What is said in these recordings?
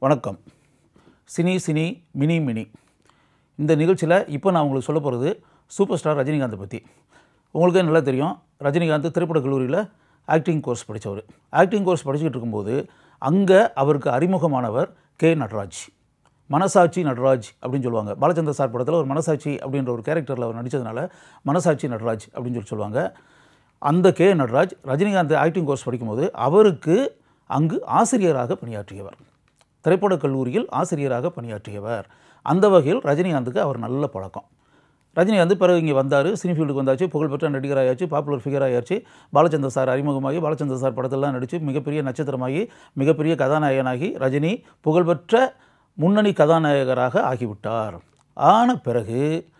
வணக்கம் cine cine mini mini இந்த நிகழ்ச்சியில் இப்போ நான் உங்களுக்கு சொல்ல போகிறது சூப்பர் ஸ்டார் ரஜினிகாந்தை பற்றி உங்களுக்கே நல்லா தெரியும் ரஜினிகாந்த் திரைப்படக் கல்லூரியில் ஆக்டிங் கோர்ஸ் படித்தவர் ஆக்டிங் கோர்ஸ் படிச்சுக்கிட்டு இருக்கும்போது அங்கே அவருக்கு அறிமுகமானவர் கே நடராஜ் மனசாட்சி நடராஜ் அப்படின்னு சொல்லுவாங்க பாலச்சந்திர சார் படத்தில் ஒரு மனசாட்சி அப்படின்ற ஒரு கேரக்டரில் அவர் நடித்ததுனால மனசாட்சி நடராஜ் அப்படின்னு சொல்லி சொல்லுவாங்க அந்த K Nataraj Rajinikanth acting course படிக்கும்போது அவருக்கு அங்கு ஆசிரியராக பணியாற்றியவர் திரைப்படக் கல்லூரியில் ஆசிரியராக பணியாற்றியவர் அந்த வகையில் ரஜினிகாந்துக்கு அவர் நல்ல பழக்கம் ரஜினிகாந்த் பிறகு இங்கே வந்தார் சினிஃபீல்டுக்கு வந்தாச்சு புகழ்பெற்ற நடிகராயாச்சு பாப்புலர் ஃபிகர் ஆயாச்சு பாலச்சந்தர் சார் அறிமுகமாகி பாலச்சந்தர் சார் படத்தெல்லாம் நடித்து மிகப்பெரிய நட்சத்திரமாகி மிகப்பெரிய கதாநாயகனாகி ரஜினி புகழ்பெற்ற முன்னணி கதாநாயகராக ஆகிவிட்டார் ஆன பிறகு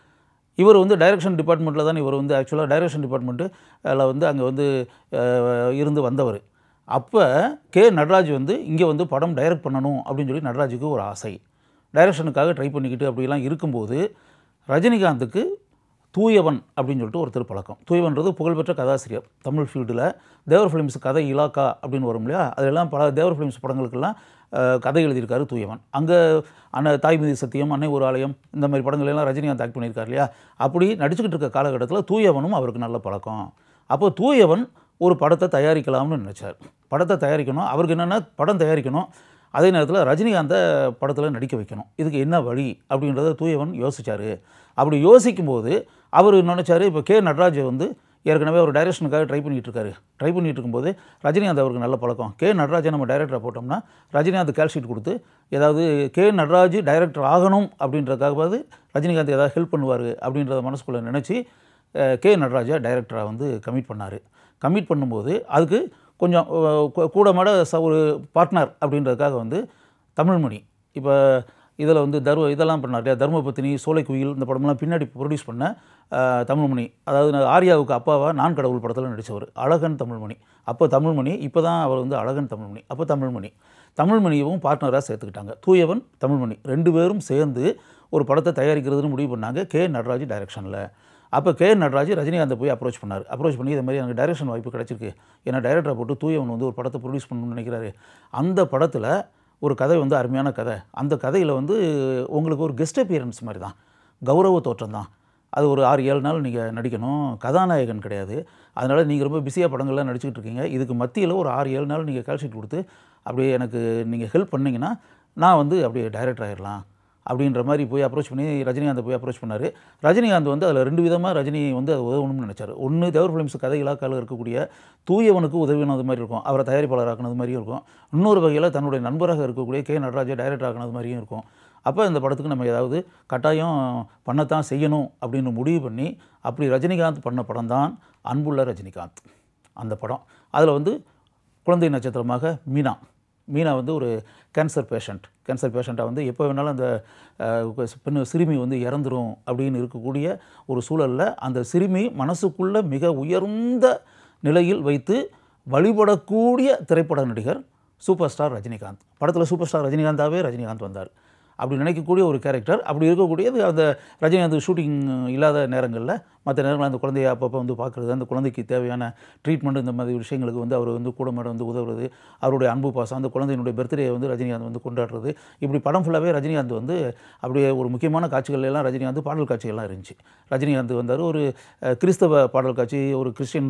இவர் வந்து டைரக்ஷன் டிபார்ட்மெண்ட்டில் தான் இவர் வந்து ஆக்சுவலாக டைரக்ஷன் டிபார்ட்மெண்ட்டு அதில் வந்து அங்கே வந்து அஹ், இருந்து வந்தவர் அப்போ கே நடராஜ் வந்து இங்கே வந்து படம் டைரக்ட் பண்ணணும் அப்படின்னு சொல்லி நடராஜுக்கு ஒரு ஆசை டைரக்ஷனுக்காக ட்ரை பண்ணிக்கிட்டு அப்படிலாம் இருக்கும்போது ரஜினிகாந்துக்கு தூயவன் அப்படின்னு சொல்லிட்டு ஒரு திருப்பழக்கம் தூயவன்றது புகழ்பெற்ற கதாசிரியர் தமிழ் ஃபீல்டில் தேவர் ஃபிலிம்ஸ் கதை இலாக்கா அப்படின்னு வரும் இல்லையா அதெல்லாம் பல தேவர் ஃபிலிம்ஸ் படங்களுக்கெல்லாம் அஹ், கதை எழுதியிருக்காரு தூயவன் அங்கே அண்ணா தாய்மதி சத்தியம் அன்னை ஒரு ஆலயம் இந்த மாதிரி படங்கள் எல்லாம் ரஜினிகாந்த் ஆக்ட் பண்ணியிருக்காரு இல்லையா அப்படி நடிச்சுக்கிட்டு இருக்க காலகட்டத்தில் தூயவனும் அவருக்கு நல்ல பழக்கம் அப்போ தூயவன் ஒரு படத்தை தயாரிக்கலாம்னு நினச்சார் படத்தை தயாரிக்கணும் அவருக்கு என்னென்னா படம் தயாரிக்கணும் அதே நேரத்தில் ரஜினிகாந்தை படத்தில் நடிக்க வைக்கணும் இதுக்கு என்ன வழி அப்படின்றத தூயவன் யோசிச்சார் அப்படி யோசிக்கும்போது அவர் நினச்சாரு இப்போ கே நடராஜ் வந்து ஏற்கனவே ஒரு டைரக்ஷனுக்காக ட்ரை பண்ணிட்டு இருக்காரு ட்ரை பண்ணிட்டு இருக்கும்போது ரஜினிகாந்த் அவருக்கு நல்ல பழக்கம் கே நடராஜை நம்ம டைரக்டராக போட்டோம்னா ரஜினிகாந்த் கேல்ஷீட் கொடுத்து ஏதாவது கே நடராஜ் டைரக்டர் ஆகணும் அப்படின்றதுக்காகவாது ரஜினிகாந்த் ஏதாவது ஹெல்ப் பண்ணுவார் அப்படின்றத மனசுக்குள்ளே நினச்சி அஹ், கே நடராஜா டைரக்டராக வந்து கமிட் பண்ணார் கமிட் பண்ணும்போது அதுக்கு கொஞ்சம் அஹ், கூ- கூட மாட ச ஒரு பார்ட்னர் அப்படின்றதுக்காக வந்து தமிழ்மணி இப்போ இதில் வந்து தர்ம இதெல்லாம் பண்ணார் இல்லையா தர்மபத்தினி சோலைக்குயில் இந்த படமெல்லாம் பின்னாடி ப்ரொடியூஸ் பண்ண அஹ், தமிழ்மணி அதாவது நான் ஆர்யாவுக்கு அப்பாவா நான் கடவுள் படத்தில் நடித்தவர் அழகன் தமிழ்மணி அப்போ தமிழ்மணி இப்போ தான் அவர் வந்து அழகன் தமிழ்மணி அப்போ தமிழ்மணி தமிழ்மணியவும் பார்ட்னராக சேர்த்துக்கிட்டாங்க தூயவன் தமிழ்மணி ரெண்டு பேரும் சேர்ந்து ஒரு படத்தை தயாரிக்கிறதுன்னு முடிவு பண்ணாங்க கே நடராஜ் டைரக்ஷனில் அப்போ கே நடராஜ் ரஜினிகாந்தை போய் அப்ரோச் பண்ணார் அப்ரோச் பண்ணி இது மாதிரி எனக்கு டைரக்ஷன் வாய்ப்பு கிடச்சிருக்கு ஏன்னா டைரக்டரை போட்டு தூயவன் வந்து ஒரு படத்தை ப்ரொடியூஸ் பண்ணணும்னு நினைக்கிறாரு அந்த படத்தில் ஒரு கதை வந்து அருமையான கதை அந்த கதையில் வந்து உங்களுக்கு ஒரு கெஸ்ட் அப்பியரன்ஸ் மாதிரி தான் கௌரவ தோற்றம் தான் அது ஒரு ஆறு ஏழு நாள் நீங்கள் நடிக்கணும் கதாநாயகன் கிடையாது அதனால் நீங்கள் ரொம்ப பிஸியாக படங்கள்லாம் நடிச்சுக்கிட்டு இருக்கீங்க இதுக்கு மத்தியில் ஒரு ஆறு ஏழு நாள் நீங்கள் கால்ஷீட் கொடுத்து அப்படியே எனக்கு நீங்கள் ஹெல்ப் பண்ணீங்கன்னா நான் வந்து அப்படியே டைரக்டர் ஆயிடலாம் அப்படின்ற மாதிரி போய் அப்ரோச் பண்ணி ரஜினிகாந்தை போய் அப்ரோச் பண்ணார் ரஜினிகாந்த் வந்து அதில் ரெண்டு விதமாக ரஜினி வந்து அது உதவணும்னு நினச்சார் ஒன்று தேவர் ஃபிலிம்ஸ் கதை இலாக்காவில் இருக்கக்கூடிய தூயவனுக்கு உதவினது மாதிரி இருக்கும் அவரை தயாரிப்பாளர் ஆக்கினது மாதிரியும் இருக்கும் இன்னொரு வகையில் தன்னுடைய நண்பராக இருக்கக்கூடிய கே நடராஜை டைரக்டர் ஆக்கினது மாதிரியும் இருக்கும் அப்போ இந்த படத்துக்கு நம்ம ஏதாவது கட்டாயம் பண்ணத்தான் செய்யணும் அப்படின்னு முடிவு பண்ணி அப்படி ரஜினிகாந்த் பண்ண படம் தான் அன்புள்ள ரஜினிகாந்த் அந்த படம் அதில் வந்து குழந்தை நட்சத்திரமாக மீனா மீனா வந்து ஒரு கேன்சர் பேஷண்ட் கேன்சர் பேஷண்ட்டாக வந்து எப்போ வேணாலும் அந்த அஹ், பெண்ணு சிறுமி வந்து இறந்துரும் அப்படின்னு இருக்கக்கூடிய ஒரு சூழலில் அந்த சிறுமி மனசுக்குள்ள மிக உயர்ந்த நிலையில் வைத்து வழிபடக்கூடிய திரைப்பட நடிகர் சூப்பர் ஸ்டார் ரஜினிகாந்த் படத்தில் சூப்பர் ஸ்டார் ரஜினிகாந்தாவே ரஜினிகாந்த் வந்தார் அப்படி நினைக்கக்கூடிய ஒரு கேரக்டர் அப்படி இருக்கக்கூடியது அந்த ரஜினிகாந்த் ஷூட்டிங் இல்லாத நேரங்களில் மற்ற நேரங்களில் அந்த குழந்தைய அப்பப்போ வந்து பார்க்குறது அந்த குழந்தைக்கு தேவையான ட்ரீட்மெண்ட் இந்த மாதிரி விஷயங்களுக்கு வந்து அவர் வந்து கூட மாட வந்து உதவுறது அவருடைய அன்பு பாசம் அந்த குழந்தையினுடைய பர்த்டே வந்து ரஜினிகாந்த் வந்து கொண்டாடுறது இப்படி படம் ஃபுல்லாகவே ரஜினிகாந்த் வந்து அப்படியே ஒரு முக்கியமான காட்சிகள் எல்லாம் ரஜினிகாந்த் பாடல் காட்சிகள்லாம் இருந்துச்சு ரஜினிகாந்த் வந்தார் ஒரு அஹ், கிறிஸ்தவ பாடல் காட்சி ஒரு கிறிஸ்டின்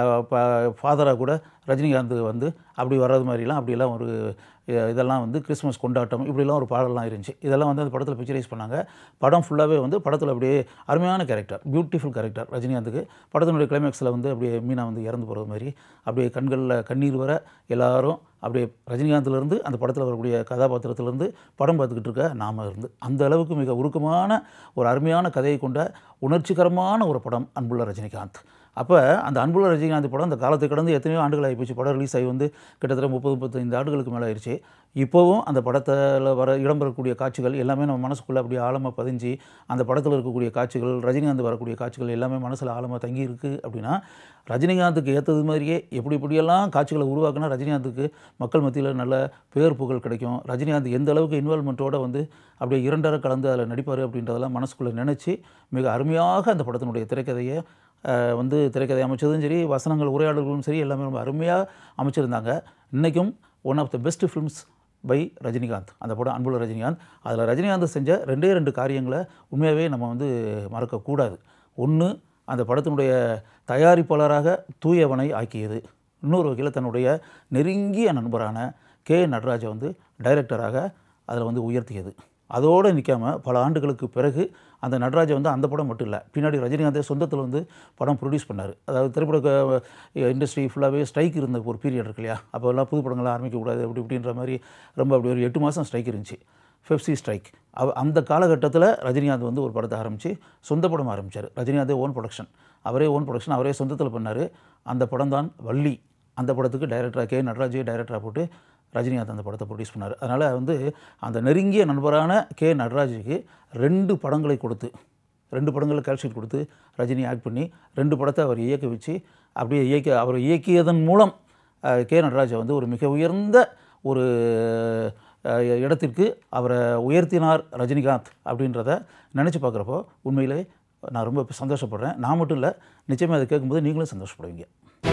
ஃபாதராக கூட ரஜினிகாந்த் வந்து அப்படி வர்றது மாதிரிலாம் அப்படிலாம் ஒரு அஹ், இதெல்லாம் வந்து கிறிஸ்மஸ் கொண்டாட்டம் இப்படிலாம் ஒரு பாடலாம் இருந்துச்சு இதெல்லாம் வந்து அந்த படத்தில் பிக்சரைஸ் பண்ணாங்க படம் ஃபுல்லாகவே வந்து படத்தில் அப்படியே அருமையான கேரக்டர் பியூட்டிஃபுல் கேரக்டர் ரஜினிகாந்துக்கு படத்தினுடைய கிளைமேக்ஸில் வந்து அப்படியே மீனா வந்து இறந்து போகிறது மாதிரி அப்படியே கண்களில் கண்ணீர் வர எல்லாரும் அப்படியே ரஜினிகாந்த்லேருந்து அந்த படத்தில் வரக்கூடிய கதாபாத்திரத்திலேருந்து படம் பார்த்துக்கிட்டு இருக்க நாம இருந்து அந்த அளவுக்கு மிக உருக்கமான ஒரு அருமையான கதையை கொண்ட உணர்ச்சிகரமான ஒரு படம் அன்புள்ள ரஜினிகாந்த் அப்போ அந்த அன்புள்ள ரஜினிகாந்த் படம் அந்த காலத்தை கடந்து எத்தனையோ ஆண்டுகள் ஆகிப்போச்சு படம் ரிலீஸ் ஆகி வந்து கிட்டத்தட்ட முப்பது முப்பத்தைந்து ஆண்டுகளுக்கு மேலே ஆயிடுச்சு இப்போவும் அந்த படத்தில் வர இடம்பெறக்கூடிய காட்சிகள் எல்லாமே நம்ம மனசுக்குள்ளே அப்படியே ஆழமாக பதிஞ்சு அந்த படத்தில் இருக்கக்கூடிய காட்சிகள் ரஜினிகாந்த் வரக்கூடிய காட்சிகள் எல்லாமே மனசில் ஆழமாக தங்கி இருக்குது அப்படின்னா ரஜினிகாந்துக்கு ஏற்றது மாதிரியே எப்படி எப்படியெல்லாம் காட்சிகளை உருவாக்குனா ரஜினிகாந்துக்கு மக்கள் மத்தியில் நல்ல பேர் புகழ் கிடைக்கும் ரஜினிகாந்த் எந்த அளவுக்கு இன்வால்மெண்ட்டோட வந்து அப்படியே இரண்டரை கலந்து அதில் நடிப்பார் அப்படின்றதெல்லாம் மனசுக்குள்ளே நினச்சி மிக அருமையாக அந்த படத்தினுடைய திரைக்கதையை அஹ், வந்து திரைக்கதை அமைச்சதும் சரி வசனங்கள் உரையாடல்களும் சரி எல்லாமே ரொம்ப அருமையாக அமைச்சிருந்தாங்க இன்றைக்கும் one of the best films by Rajinikanth அந்த படம் அன்புள்ள ரஜினிகாந்த் அதில் ரஜினிகாந்த் செஞ்ச ரெண்டே ரெண்டு காரியங்களை உண்மையாகவே நம்ம வந்து மறக்கக்கூடாது ஒன்று அந்த படத்தினுடைய தயாரிப்பாளராக தூயவனை ஆக்கியது இன்னொரு வகையில் தன்னுடைய நெருங்கிய நண்பரான கே நடராஜை வந்து டைரக்டராக அதில் வந்து உயர்த்தியது அதோடு நிற்காம பல ஆண்டுகளுக்கு பிறகு அந்த நடராஜை வந்து அந்த படம் மட்டும் இல்லை பின்னாடி ரஜினிகாந்தே சொந்தத்தில் வந்து படம் ப்ரொடியூஸ் பண்ணார் அதாவது திரைப்பட இண்டஸ்ட்ரி ஃபுல்லாகவே ஸ்ட்ரைக் இருந்த ஒரு பீரியட் இருக்கு இல்லையா அப்போ எல்லாம் புது படங்கள்லாம் ஆரம்பிக்கக்கூடாது அப்படி இப்படின்ற மாதிரி ரொம்ப அப்படி ஒரு எட்டு மாதம் ஸ்ட்ரைக் இருந்துச்சு பெப்சி ஸ்ட்ரைக் அவ அந்த காலகட்டத்தில் ரஜினிகாந்த் வந்து ஒரு படத்தை ஆரம்பித்து சொந்த படம் ஆரம்பித்தார் ரஜினிகாந்தே ஓன் ப்ரொடக்ஷன் அவரே ஓன் ப்ரொடக்ஷன் அவரே சொந்தத்தில் பண்ணார் அந்த படம் தான் வள்ளி அந்த படத்துக்கு டைரக்டராக கே நடராஜே டைரக்டராக போட்டு ரஜினிகாந்த் அந்த படத்தை ப்ரொடியூஸ் பண்ணார் அதனால் வந்து அந்த நெருங்கிய நண்பரான கே நடராஜுக்கு ரெண்டு படங்களை கொடுத்து ரெண்டு படங்களில் கால்ஷீட் கொடுத்து ரஜினி ஆக்ட் பண்ணி ரெண்டு படத்தை அவர் இயக்க வச்சு அப்படியே இயக்க அவர் இயக்கியதன் மூலம் அஹ், கே நடராஜை வந்து ஒரு மிக உயர்ந்த ஒரு அஹ், இடத்திற்கு அவரை உயர்த்தினார் ரஜினிகாந்த் அப்படின்றத நினச்சி பார்க்குறப்போ உண்மையிலே நான் ரொம்ப சந்தோஷப்படுறேன் நான் மட்டும் இல்லை நிச்சயமாக அதை கேட்கும்போது நீங்களும் சந்தோஷப்படுவீங்க